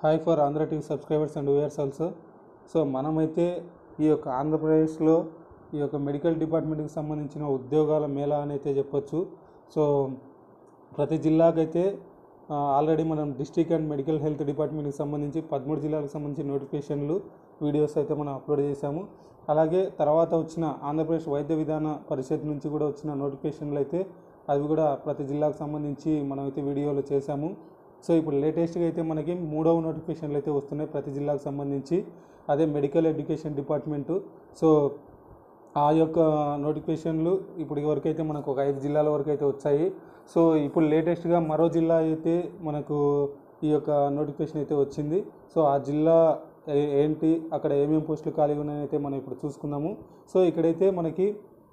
hi for Andhra TV subscribers and viewers also so మనమైతే ఈ యొక్క ఆంధ్రప్రదేశ్లో ఈ యొక్క మెడికల్ డిపార్ట్మెంట్కి సంబంధించిన ఉద్యోగాల మేళా అని అయితే చెప్పొచ్చు సో ప్రతి జిల్లాకైతే ఆ, ఆల్రెడీ మనం డిస్ట్రిక్ట్ అండ్ మెడికల్ హెల్త్ డిపార్ట్మెంట్కి సంబంధించి పదమూడు జిల్లాలకు సంబంధించి నోటిఫికేషన్లు వీడియోస్ అయితే మనం అప్లోడ్ చేశాము అలాగే తర్వాత వచ్చిన ఆంధ్రప్రదేశ్ వైద్య విధాన పరిషత్ నుంచి కూడా వచ్చిన నోటిఫికేషన్లు అయితే అవి కూడా ప్రతి జిల్లాకు సంబంధించి మనమైతే వీడియోలు చేశాము సో ఇప్పుడు లేటెస్ట్గా అయితే మనకి మూడవ నోటిఫికేషన్లు అయితే వస్తున్నాయి ప్రతి జిల్లాకు సంబంధించి అదే మెడికల్ ఎడ్యుకేషన్ డిపార్ట్మెంటు సో ఆ యొక్క నోటిఫికేషన్లు ఇప్పటి వరకు అయితే మనకు ఒక ఐదు జిల్లాల వరకు అయితే వచ్చాయి సో ఇప్పుడు లేటెస్ట్గా మరో జిల్లా అయితే మనకు ఈ యొక్క నోటిఫికేషన్ అయితే వచ్చింది సో ఆ జిల్లా ఏ- ఏంటి అక్కడ ఏమేమి పోస్టులు ఖాళీగా ఉన్నాయని అయితే మనం ఇప్పుడు చూసుకుందాము సో ఇక్కడైతే మనకి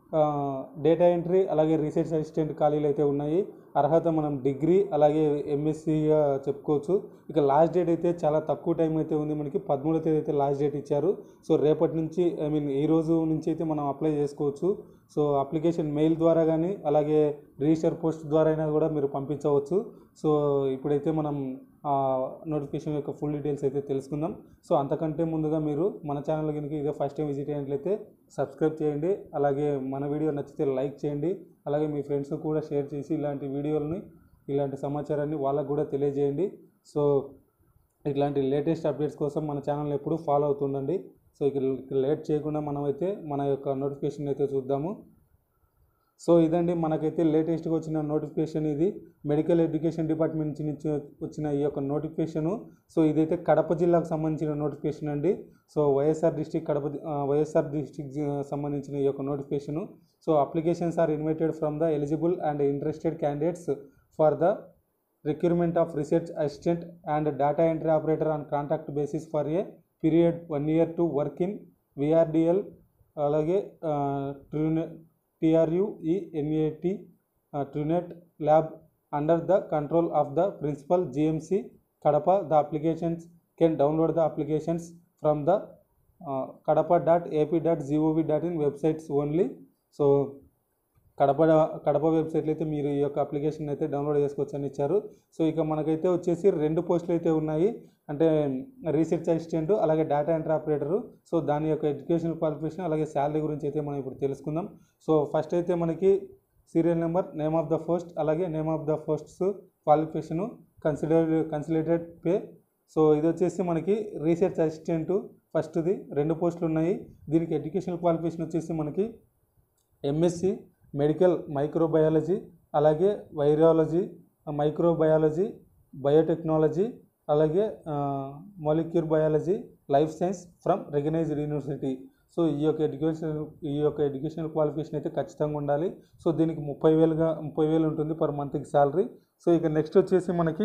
డేటా ఎంట్రీ అలాగే రీసెర్చ్ అసిస్టెంట్ ఖాళీలు అయితే ఉన్నాయి అర్హత మనం డిగ్రీ అలాగే ఎంఎస్సీగా చెప్పుకోవచ్చు ఇక లాస్ట్ డేట్ అయితే చాలా తక్కువ టైం అయితే ఉంది మనకి పదమూడో తేదీ అయితే లాస్ట్ డేట్ ఇచ్చారు సో రేపటి నుంచి ఐ మీన్ ఈ రోజు నుంచి అయితే మనం అప్లై చేసుకోవచ్చు సో అప్లికేషన్ మెయిల్ ద్వారా కానీ అలాగే రిజిస్టర్ పోస్ట్ ద్వారా అయినా కూడా మీరు పంపించవచ్చు సో ఇప్పుడైతే మనం ఆ నోటిఫికేషన్ యొక్క ఫుల్ డీటెయిల్స్ అయితే తెలుసుకుందాం సో అంతకంటే ముందుగా మీరు మన ఛానల్ కనుక ఇదే ఫస్ట్ టైం విజిట్ అయినట్లయితే సబ్స్క్రైబ్ చేయండి అలాగే మన వీడియో నచ్చితే లైక్ చేయండి అలాగే మీ ఫ్రెండ్స్ కూడా షేర్ చేసి ఇలాంటి వీడియోలని ఇలాంటి సమాచారాన్ని వాళ్ళకు కూడా తెలియజేయండి సో ఇట్లాంటి లేటెస్ట్ అప్డేట్స్ కోసం మన ఛానల్ ఎప్పుడు ఫాలో అవుతుండండి సో ఇక ఇక లేట్ చేయకుండా మనమైతే మన యొక్క నోటిఫికేషన్ అయితే చూద్దాము సో ఇదండి మనకైతే లేటెస్ట్గా వచ్చిన నోటిఫికేషన్ ఇది మెడికల్ ఎడ్యుకేషన్ డిపార్ట్మెంట్ నుంచి వచ్చిన ఈ యొక్క నోటిఫికేషను సో ఇదైతే కడప జిల్లాకు సంబంధించిన నోటిఫికేషన్ అండి సో వైఎస్ఆర్ డిస్టిక్ కడప జి- ఆ, వైఎస్ఆర్ డిస్టిక్ జి- సంబంధించిన ఈ యొక్క notification so applications are invited from the eligible and interested candidates for the recruitment of research assistant and data entry operator on contract basis for a period one year to work in VRDL అలాగే ట్రూనె T R U E N A T Truenat lab under the control of the principal GMC Kadapa the applications can download the applications from the Kadapa dot AP dot G O V dot in websites only so Kadapa Kadapa వెబ్సైట్లో అయితే మీరు ఈ యొక్క application అయితే download చేసుకోవచ్చు అని ఇచ్చారు సో ఇక మనకైతే వచ్చేసి రెండు పోస్టులు అయితే ఉన్నాయి అంటే రీసెర్చ్ అసిస్టెంట్ అలాగే డేటా ఎంట్రీ ఆపరేటరు సో దాని యొక్క ఎడ్యుకేషన్ క్వాలిఫికేషన్ అలాగే శాలరీ గురించి అయితే మనం ఇప్పుడు తెలుసుకుందాం సో ఫస్ట్ అయితే మనకి serial number name of the post అలాగే name of the posts qualification consider considerated pay so ఇది వచ్చేసి మనకి రీసెర్చ్ అసిస్టెంట్ ఫస్ట్ది రెండు పోస్టులు ఉన్నాయి దీనికి ఎడ్యుకేషన్ క్వాలిఫికేషన్ వచ్చేసి మనకి ఎంఎస్సి మెడికల్ మైక్రోబయాలజీ అలాగే వైరాలజీ మైక్రోబయాలజీ బయోటెక్నాలజీ అలాగే molecular biology life science from recognised university so ఈ యొక్క ఎడ్యుకేషన్ ఈ యొక్క ఎడ్యుకేషనల్ క్వాలిఫికేషన్ అయితే ఖచ్చితంగా ఉండాలి సో దీనికి ముప్పై వేలుగా ముప్పై వేలు ఉంటుంది పర్ మంత్కి శాలరీ సో ఇక నెక్స్ట్ వచ్చేసి మనకి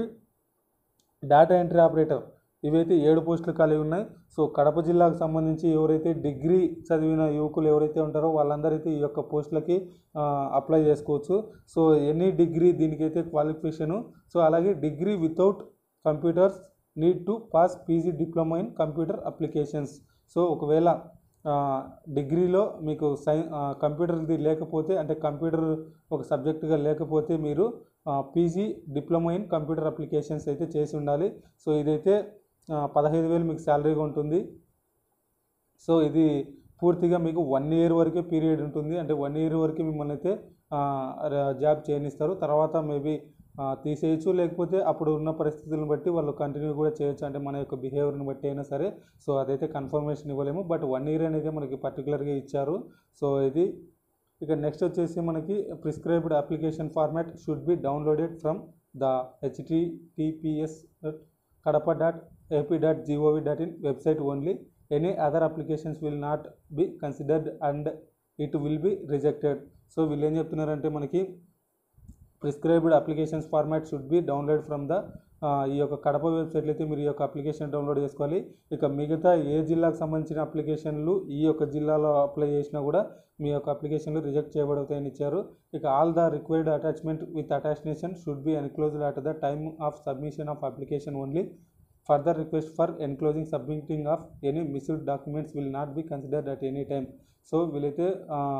డేటా ఎంట్రీ ఆపరేటర్ ఇవైతే ఏడు పోస్టులు ఖాళీ ఉన్నాయి సో కడప జిల్లాకు సంబంధించి ఎవరైతే డిగ్రీ చదివిన యువకులు ఎవరైతే ఉంటారో వాళ్ళందరైతే ఈ యొక్క పోస్టులకి అప్లై చేసుకోవచ్చు సో ఎనీ డిగ్రీ దీనికైతే క్వాలిఫికేషను సో అలాగే degree without computers need to pass PG diploma in computer applications so ఒకవేళ ఆ, డిగ్రీలో మీకు సై ఆ, కంప్యూటర్ది లేకపోతే అంటే కంప్యూటర్ ఒక సబ్జెక్టుగా లేకపోతే మీరు PG diploma in computer applications అయితే చేసి ఉండాలి సో ఇదైతే ఆ, పదహైదు వేలు మీకు శాలరీగా ఉంటుంది సో ఇది పూర్తిగా మీకు వన్ ఇయర్ వరకే పీరియడ్ ఉంటుంది అంటే వన్ ఇయర్ వరకు మిమ్మల్ని అయితే ఆ, ర- జాబ్ చేయనిస్తారు తర్వాత మేబీ తీసేయచ్చు లేకపోతే అప్పుడు ఉన్న పరిస్థితులను బట్టి వాళ్ళు కంటిన్యూ కూడా చేయొచ్చు అంటే మన యొక్క బిహేవియర్ని బట్టి అయినా సరే సో అదైతే కన్ఫర్మేషన్ ఇవ్వలేము బట్ వన్ ఇయర్ అనేది మనకి పర్టికులర్గా ఇచ్చారు సో ఇది ఇక నెక్స్ట్ వచ్చేసి మనకి prescribed application format should be downloaded from the H T T P S Kadapa dot AP dot G O V dot in website only any other applications will not be considered and it will be rejected so వీళ్ళు ఏం చెప్తున్నారంటే మనకి prescribed applications format should be download from the ఈ యొక్క కడప వెబ్సైట్లో అయితే మీరు ఈ యొక్క అప్లికేషన్ డౌన్లోడ్ చేసుకోవాలి ఇక మిగతా ఏ జిల్లాకు సంబంధించిన అప్లికేషన్లు ఈ యొక్క జిల్లాలో అప్లై చేసినా కూడా మీ యొక్క అప్లికేషన్లు రిజెక్ట్ చేయబడతాయని ఇచ్చారు ఇక all the required attachment with attestation should be enclosed at the time of submission of application only further request for enclosing submitting of any missed documents will not be considered at any time so వీళ్ళైతే ఆ,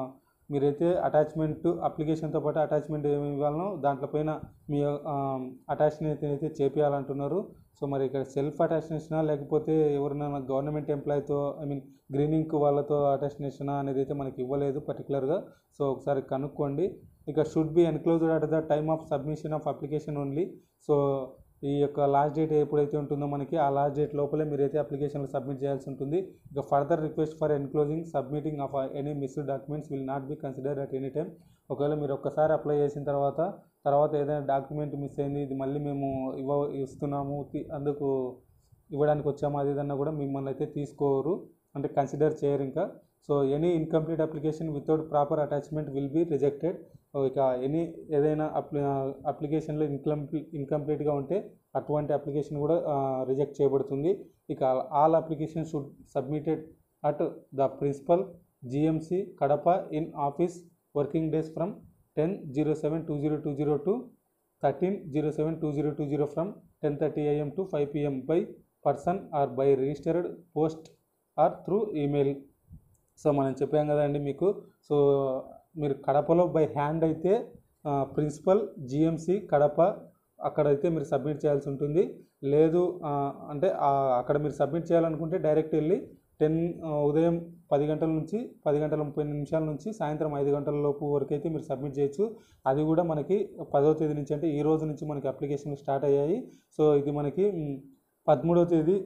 మీరైతే attachment అప్లికేషన్తో పాటు attachment ఏమి ఇవ్వాలనో దాంట్లో పైన మీ attachment అయితే చేపియాలంటున్నారు so మరి ఇక్కడ సెల్ఫ్ అటాచ్నేషనా లేకపోతే ఎవరైనా గవర్నమెంట్ ఎంప్లాయీతో ఐ మీన్ గ్రీనింగ్ వాళ్ళతో అటాచ్నేషనా అనేది అయితే మనకి ఇవ్వలేదు పర్టికులర్గా సో ఒకసారి కనుక్కోండి ఇక should be enclosed at the time of submission of application only so ఈ యొక్క లాస్ట్ డేట్ ఎప్పుడైతే ఉంటుందో మనకి ఆ లాస్ట్ డేట్ లోపలే మీరైతే అప్లికేషన్లు సబ్మిట్ చేయాల్సి ఉంటుంది ఇక further request for enclosing submitting of any missed documents will not be consider at any time ఒకవేళ మీరు ఒక్కసారి అప్లై చేసిన తర్వాత తర్వాత ఏదైనా డాక్యుమెంట్ మిస్ అయింది ఇది మళ్ళీ మేము ఇవ్వ ఇస్తున్నాము తి- అందుకు ఇవ్వడానికి వచ్చాము అది ఇదన్నా కూడా మిమ్మల్ని అయితే తీసుకోరు అంటే కన్సిడర్ చేయరు ఇంకా so any incomplete application without proper attachment will be rejected ఇక ఎనీ ఏదైనా అప్లి అప్లికేషన్లో ఇన్కంప్లీట్ ఇన్కంప్లీట్గా ఉంటే అటువంటి అప్లికేషన్ కూడా రిజెక్ట్ చేయబడుతుంది ఇక all application should submitted at the principal GMC Kadapa in office working days from ten zero seven two zero two zero to thirteen zero seven two zero two zero from ten thirty AM to five PM by person or by registered post or through email so మనం చెప్పాం కదండి మీకు so మీరు కడపలో by hand అయితే principal GMC Kadapa అక్కడైతే మీరు submit చేయాల్సి ఉంటుంది లేదు ఆ, అంటే ఆ, అక్కడ మీరు సబ్మిట్ చేయాలనుకుంటే డైరెక్ట్ వెళ్ళి టెన్ ఉదయం పది గంటల నుంచి పది గంటల ముప్పై నిమిషాల నుంచి సాయంత్రం ఐదు గంటల లోపు వరకు అయితే మీరు సబ్మిట్ చేయొచ్చు అది కూడా మనకి పదో తేదీ నుంచి అంటే ఈ రోజు నుంచి మనకి అప్లికేషన్లు స్టార్ట్ అయ్యాయి సో ఇది మనకి మ్, పదమూడవ తేదీ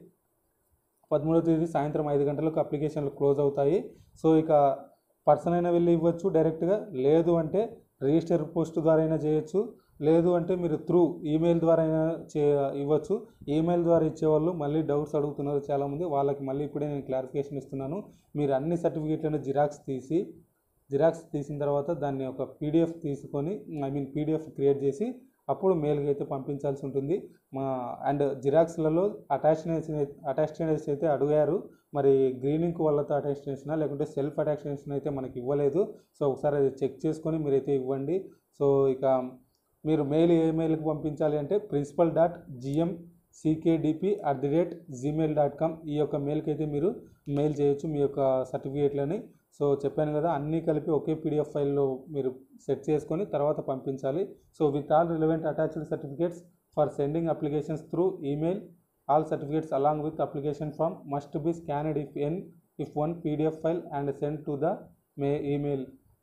పదమూడవ తేదీ సాయంత్రం ఐదు గంటలకు అప్లికేషన్లు క్లోజ్ అవుతాయి సో ఇక పర్సన్ అయినా వెళ్ళి ఇవ్వచ్చు డైరెక్ట్గా లేదు అంటే రిజిస్టర్ పోస్ట్ ద్వారా అయినా చేయొచ్చు లేదు అంటే మీరు త్రూ ఈమెయిల్ ద్వారా అయినా చే ఇవ్వచ్చు ఈమెయిల్ ద్వారా ఇచ్చేవాళ్ళు మళ్ళీ డౌట్స్ అడుగుతున్నారు చాలామంది వాళ్ళకి మళ్ళీ ఇప్పుడే నేను క్లారిఫికేషన్ ఇస్తున్నాను మీరు అన్ని సర్టిఫికేట్లను జిరాక్స్ తీసి జిరాక్స్ తీసిన తర్వాత దాన్ని ఒక పీడిఎఫ్ తీసుకొని ఐ మీన్ పీడిఎఫ్ క్రియేట్ చేసి అప్పుడు మెయిల్కి అయితే పంపించాల్సి ఉంటుంది మా అండ్ జిరాక్స్లలో అటాచ్నేషన్ అటాచ్నేషన్ అయితే అడిగారు మరి గ్రీనింగ్ వాళ్ళతో అటాచ్నేషన్ లేకుంటే సెల్ఫ్ అటాచ్నేషన్ అయితే మనకి ఇవ్వలేదు సో ఒకసారి అది చెక్ చేసుకొని మీరైతే ఇవ్వండి సో ఇక మీరు మెయిల్ ఏ మెయిల్కి పంపించాలి అంటే principal dot GM C K D P at the rate Gmail dot com ఈ యొక్క మెయిల్కి అయితే మీరు మెయిల్ చేయొచ్చు మీ యొక్క సర్టిఫికేట్లని సో చెప్పాను కదా అన్నీ కలిపి ఒకే పీడిఎఫ్ ఫైల్లో మీరు సెట్ చేసుకొని తర్వాత పంపించాలి so with all relevant attached certificates for sending applications through email all certificates along with application form must be scanned if in if one PDF file and send to the may email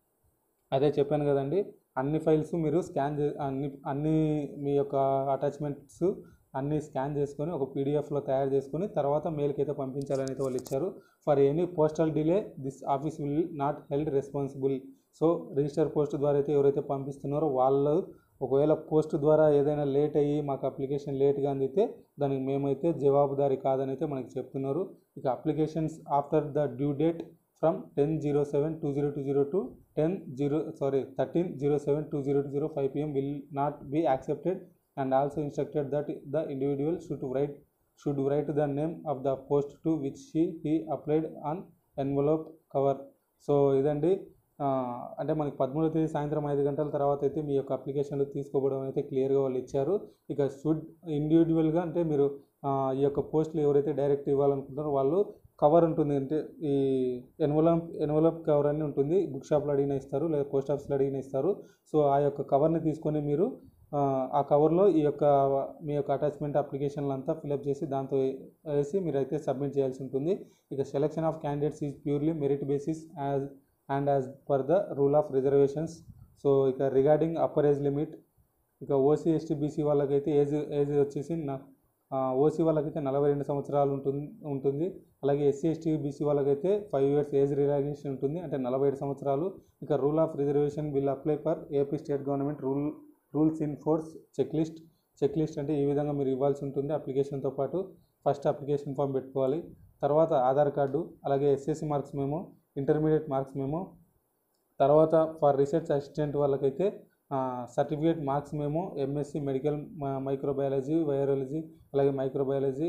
అదే చెప్పాను కదండి అన్ని files మీరు scan చే అన్ని అన్ని మీ యొక్క attachments అన్ని స్కాన్ చేసుకొని ఒక పీడిఎఫ్లో తయారు చేసుకొని తర్వాత మెయిల్కి అయితే పంపించాలని అయితే వాళ్ళు ఇచ్చారు for any postal delay this office will not held responsible so register post ద్వారా అయితే ఎవరైతే పంపిస్తున్నారో వాళ్ళు ఒకవేళ పోస్ట్ ద్వారా ఏదైనా లేట్ అయ్యి మాకు అప్లికేషన్ లేట్గా అందితే దానికి మేమైతే జవాబుదారీ కాదని అయితే మనకి చెప్తున్నారు ఇక applications after the due date from ten zero seven two zero two zero to ten zero sorry thirteen zero seven two zero two zero five PM will not be accepted and also instructed that the individual should write should write the name of the post to which she he applied on envelope cover so ఇదండి ఆ, అంటే మనకి పదమూడవ తేదీ సాయంత్రం ఐదు గంటల తర్వాత అయితే మీ యొక్క అప్లికేషన్లు తీసుకోవడం అయితే క్లియర్గా వాళ్ళు ఇచ్చారు ఇక షుడ్ ఇండివిజువల్గా అంటే మీరు ఆ, ఈ యొక్క పోస్టులు ఎవరైతే డైరెక్ట్ ఇవ్వాలనుకుంటారో వాళ్ళు కవర్ ఉంటుంది అంటే ఈ ఎన్వలప్ ఎన్వలప్ కవర్ అని ఉంటుంది బుక్ షాప్లో అడిగిన ఇస్తారు లేదా పోస్ట్ ఆఫీస్లో అడిగిన ఇస్తారు సో ఆ యొక్క కవర్ని తీసుకొని మీరు ఆ, ఆ కవర్లో ఈ యొక్క మీ యొక్క అటాచ్మెంట్ అప్లికేషన్లు అంతా ఫిలప్ చేసి దాంతో వేసి మీరైతే సబ్మిట్ చేయాల్సి ఉంటుంది ఇక selection of candidates is purely merit basis as and as per the rule of reservations so ఇక రిగార్డింగ్ అప్పర్ ఏజ్ లిమిట్ ఇక ఓసీ ఎస్టీ బీసీ వాళ్ళకైతే ఏజ్ ఏజ్ వచ్చేసి నా ఓసీ వాళ్ళకైతే నలభై రెండు సంవత్సరాలు ఉంటుంది ఉంటుంది అలాగే ఎస్సీ ఎస్టీ బీసీ వాళ్ళకైతే ఫైవ్ ఇయర్స్ ఏజ్ రిలాక్సేషన్ ఉంటుంది అంటే నలభై ఏడు సంవత్సరాలు ఇక rule of reservation will apply for AP state government rule rules in force check list check list అంటే ఈ విధంగా మీరు ఇవ్వాల్సి ఉంటుంది అప్లికేషన్తో పాటు ఫస్ట్ అప్లికేషన్ ఫామ్ పెట్టుకోవాలి తర్వాత ఆధార్ కార్డు అలాగే SSC marks memo intermediate marks memo తర్వాత ఫర్ రీసెర్చ్ అసిస్టెంట్ వాళ్ళకైతే certificate marks memo MSc medical microbiology virology అలాగే microbiology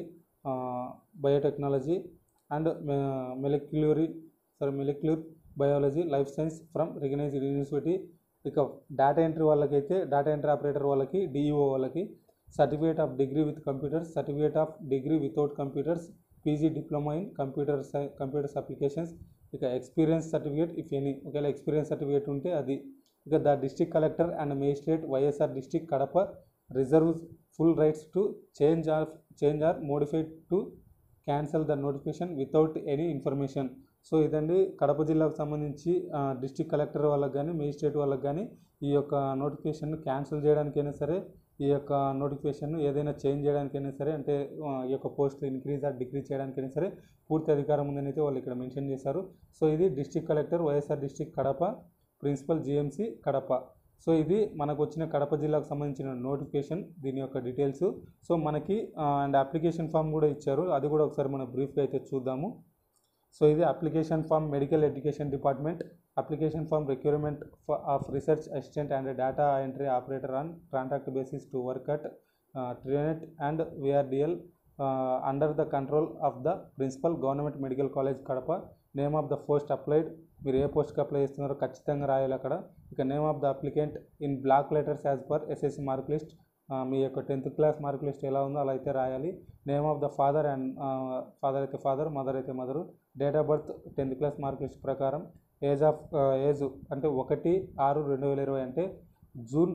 biotechnology and molecularly sorry molecular biology life science from recognised university ఇక data entry వాళ్ళకైతే data entry operator వాళ్ళకి DEO వాళ్ళకి certificate of degree with computers certificate of degree without computers PG diploma in computer computers applications ఇక experience certificate if any ఒకవేళ experience certificate ఉంటే అది ఇక the district collector and magistrate YSR district Kadapa reserves full rights to change or change or modified to cancel the notification without any information so ఇదండి కడప జిల్లాకు సంబంధించి district collector వాళ్ళకి కానీ magistrate వాళ్ళకి కానీ ఈ యొక్క నోటిఫికేషన్ క్యాన్సిల్ చేయడానికైనా సరే ఈ యొక్క నోటిఫికేషన్ ఏదైనా చేంజ్ చేయడానికైనా సరే అంటే ఆ, ఈ యొక్క పోస్ట్ ఇంక్రీజ్ ఆర్ డిక్రీజ్ చేయడానికైనా సరే పూర్తి అధికారం ఉందని అయితే వాళ్ళు ఇక్కడ మెన్షన్ చేశారు సో ఇది district collector YSR district Kadapa principal GMC Kadapa so ఇది మనకు వచ్చిన కడప జిల్లాకు సంబంధించిన నోటిఫికేషన్ దీని యొక్క డీటెయిల్స్ సో మనకి అండ్ అప్లికేషన్ ఫామ్ కూడా ఇచ్చారు అది కూడా ఒకసారి మనం బ్రీఫ్గా అయితే చూద్దాము సో ఇది application form medical education department application form requirement of research assistant and data entry operator on contract basis to work at Truenat and VRDL under the control of the principal government medical college Kadapa name of the post applied మీరు ఏ పోస్ట్కి apply చేస్తున్నారో ఖచ్చితంగా రాయాలి అక్కడ ఇక name of the applicant in block letters as per SSC mark list మీ యొక్క టెన్త్ క్లాస్ మార్క్ లిస్ట్ ఎలా ఉందో అలా అయితే రాయాలి name of the father and father అయితే ఫాదర్ మదర్ అయితే mother date of birth tenth class mark list ప్రకారం ఏజ్ ఆఫ్ ఏజ్ అంటే ఒకటి ఆరు రెండు వేల ఇరవై అంటే జూన్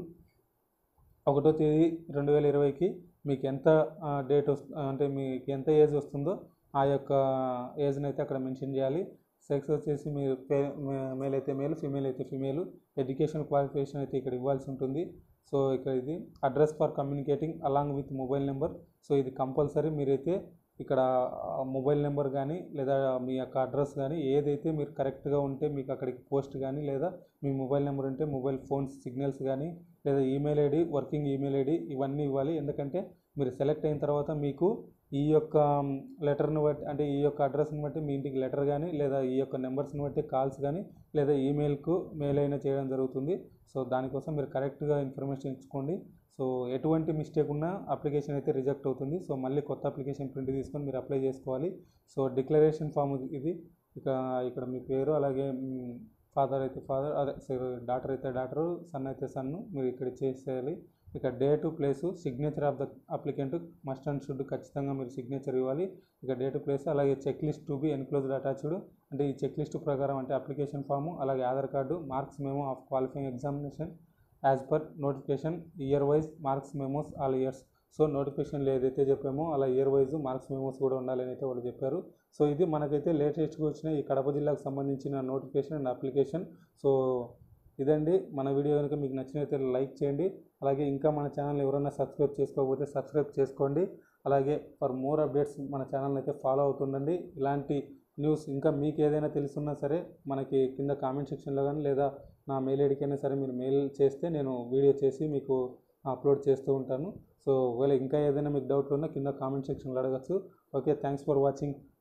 ఒకటో తేదీ రెండు వేల ఇరవైకి మీకు ఎంత డేట్ వస్తు అంటే మీకు ఎంత ఏజ్ వస్తుందో ఆ యొక్క ఏజ్ని అయితే అక్కడ మెన్షన్ చేయాలి సెక్స్ వచ్చేసి మీరు మేల్ అయితే మేల్ ఫీమేల్ అయితే ఫీమేల్ ఎడ్యుకేషన్ క్వాలిఫికేషన్ అయితే ఇక్కడ ఇవ్వాల్సి ఉంటుంది సో ఇక్కడ ఇది address for communicating along with mobile number so ఇది కంపల్సరీ మీరైతే ఇక్కడ మొబైల్ నెంబర్ కానీ లేదా మీ యొక్క అడ్రస్ కానీ ఏదైతే మీరు కరెక్ట్గా ఉంటే మీకు అక్కడికి పోస్ట్ కానీ లేదా మీ మొబైల్ నెంబర్ ఉంటే మొబైల్ ఫోన్స్ సిగ్నల్స్ కానీ లేదా email ID working email ID ఇవన్నీ ఇవ్వాలి ఎందుకంటే మీరు సెలెక్ట్ అయిన తర్వాత మీకు ఈ యొక్క లెటర్ని బట్టి అంటే ఈ యొక్క అడ్రస్ని బట్టి మీ ఇంటికి లెటర్ కానీ లేదా ఈ యొక్క నెంబర్స్ని బట్టి కాల్స్ కానీ లేదా ఈమెయిల్కు మెయిల్ అయినా చేయడం జరుగుతుంది సో దానికోసం మీరు కరెక్ట్గా ఇన్ఫర్మేషన్ ఇచ్చుకోండి సో ఎటువంటి మిస్టేక్ ఉన్నా అప్లికేషన్ అయితే రిజెక్ట్ అవుతుంది సో మళ్ళీ కొత్త అప్లికేషన్ ప్రింట్ తీసుకొని మీరు అప్లై చేసుకోవాలి సో డిక్లరేషన్ ఫామ్ ఇది ఇక ఇక్కడ మీ పేరు అలాగే ఫాదర్ అయితే ఫాదర్ అదే డాటర్ అయితే డాటరు సన్ అయితే సన్ను మీరు ఇక్కడ చేసేయాలి ఇక date place signature of the applicant must and should ఖచ్చితంగా మీరు సిగ్నేచర్ ఇవ్వాలి ఇక డేటు ప్లేస్ అలాగే check list to be enclosed attached అంటే ఈ చెక్ లిస్ట్ ప్రకారం అంటే అప్లికేషన్ ఫాము అలాగే Aadhaar card marks memo of qualifying examination as per notification year wise marks memos all years so నోటిఫికేషన్లో ఏదైతే చెప్పామో అలా ఇయర్ వైజ్ మార్క్స్ మెమోస్ కూడా ఉండాలని అయితే వాళ్ళు చెప్పారు సో ఇది మనకైతే లేటెస్ట్గా వచ్చిన ఈ కడప జిల్లాకు సంబంధించిన నోటిఫికేషన్ అండ్ అప్లికేషన్ సో ఇదండి మన వీడియో కనుక మీకు నచ్చినైతే లైక్ చేయండి అలాగే ఇంకా మన ఛానల్ ఎవరైనా సబ్స్క్రైబ్ చేసుకోకపోతే సబ్స్క్రైబ్ చేసుకోండి అలాగే ఫర్ మోర్ అప్డేట్స్ మన ఛానల్ అయితే ఫాలో అవుతుండండి ఇలాంటి న్యూస్ ఇంకా మీకు ఏదైనా తెలుసున్నా సరే మనకి కింద కామెంట్ సెక్షన్లో కానీ లేదా నా మెయిల్ ఐడికైనా సరే మీరు మెయిల్ చేస్తే నేను వీడియో చేసి మీకు అప్లోడ్ చేస్తూ ఉంటాను సో ఒకవేళ ఇంకా ఏదైనా మీకు డౌట్లు ఉన్నా కింద కామెంట్ సెక్షన్లో అడగచ్చు ఓకే థ్యాంక్స్ ఫర్ వాచింగ్